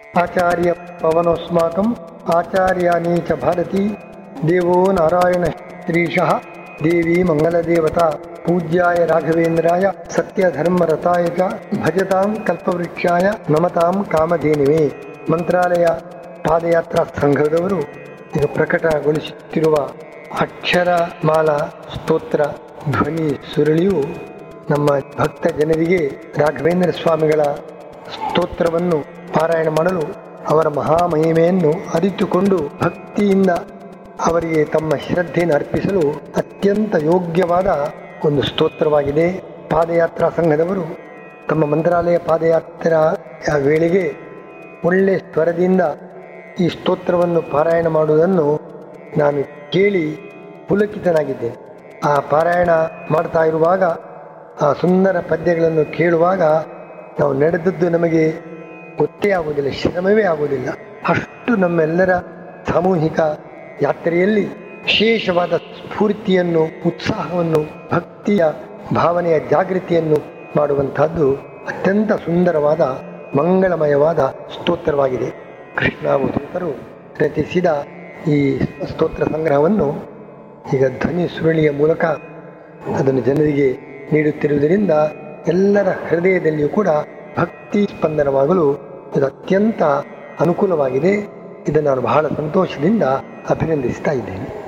ಆಚಾರ್ಯ ಪವನೋಸ್ಮಾಕಂ ಆಚಾರ್ಯಾನಿ ಚ ಭಾರತಿ ದೇವೋ ನಾರಾಯಣ ಶ್ರೀಶಃ ದೇವಿ ಮಂಗಲದೇವತಾ ಪೂಜ್ಯಾಯ ರಾಘವೇಂದ್ರಾಯ ಸತ್ಯಧರ್ಮರತಾಯ ಚ ಭಜತಾಂ ಕಲ್ಪವೃಕ್ಷಾಯ ನಮತಾಂ ಕಾಮಧೇನುವೆ ಮಂತ್ರಾಲಯ ಪಾದಯಾತ್ರಾ ಸಂಘದವರು ಈಗ ಪ್ರಕಟಗೊಳಿಸುತ್ತಿರುವ ಅಕ್ಷರಮಾಲಾ ಸ್ತೋತ್ರ ಧ್ವನಿ ಸುರಳಿಯು ನಮ್ಮ ಭಕ್ತ ಜನರಿಗೆ ರಾಘವೇಂದ್ರ ಸ್ವಾಮಿಗಳ ಸ್ತೋತ್ರವನ್ನು ಪಾರಾಯಣ ಮಾಡಲು ಅವರ ಮಹಾಮಹಿಮೆಯನ್ನು ಅರಿತುಕೊಂಡು ಭಕ್ತಿಯಿಂದ ಅವರಿಗೆ ತಮ್ಮ ಶ್ರದ್ಧೆಯನ್ನು ಅರ್ಪಿಸಲು ಅತ್ಯಂತ ಯೋಗ್ಯವಾದ ಒಂದು ಸ್ತೋತ್ರವಾಗಿದೆ ಪಾದಯಾತ್ರಾ ಸಂಘದವರು ತಮ್ಮ ಮಂತ್ರಾಲಯ ಪಾದಯಾತ್ರಾ ವೇಳೆಗೆ ಒಳ್ಳೆ ಸ್ವರದಿಂದ ಈ ಸ್ತೋತ್ರವನ್ನು ಪಾರಾಯಣ ಮಾಡುವುದನ್ನು ನಾನು ಕೇಳಿ ಪುಲಕಿತನಾಗಿದ್ದೇನೆ ಆ ಪಾರಾಯಣ ಮಾಡ್ತಾ ಇರುವಾಗ ಆ ಸುಂದರ ಪದ್ಯಗಳನ್ನು ಕೇಳುವಾಗ ನಾವು ನಡೆದದ್ದು ನಮಗೆ ಗೊತ್ತೇ ಆಗುವುದಿಲ್ಲ ಶ್ರಮವೇ ಆಗುವುದಿಲ್ಲ ಅಷ್ಟು ನಮ್ಮೆಲ್ಲರ ಸಾಮೂಹಿಕ ಯಾತ್ರೆಯಲ್ಲಿ ವಿಶೇಷವಾದ ಸ್ಫೂರ್ತಿಯನ್ನು ಉತ್ಸಾಹವನ್ನು ಭಕ್ತಿಯ ಭಾವನೆಯ ಜಾಗೃತಿಯನ್ನು ಮಾಡುವಂತಹದ್ದು ಅತ್ಯಂತ ಸುಂದರವಾದ ಮಂಗಳಮಯವಾದ ಸ್ತೋತ್ರವಾಗಿದೆ ಕೃಷ್ಣಾವಧೂತರು ರಚಿಸಿದ ಈ ಸ್ತೋತ್ರ ಸಂಗ್ರಹವನ್ನು ಈಗ ಧ್ವನಿ ಸುರುಳಿಯ ಮೂಲಕ ಅದನ್ನು ಜನರಿಗೆ ನೀಡುತ್ತಿರುವುದರಿಂದ ಎಲ್ಲರ ಹೃದಯದಲ್ಲಿಯೂ ಕೂಡ ಭಕ್ತಿ ಸ್ಪಂದನವಾಗಲು ಇದು ಅತ್ಯಂತ ಅನುಕೂಲವಾಗಿದೆ ಇದನ್ನು ನಾನು ಬಹಳ ಸಂತೋಷದಿಂದ ಅಭಿನಂದಿಸ್ತಾ ಇದ್ದೇನೆ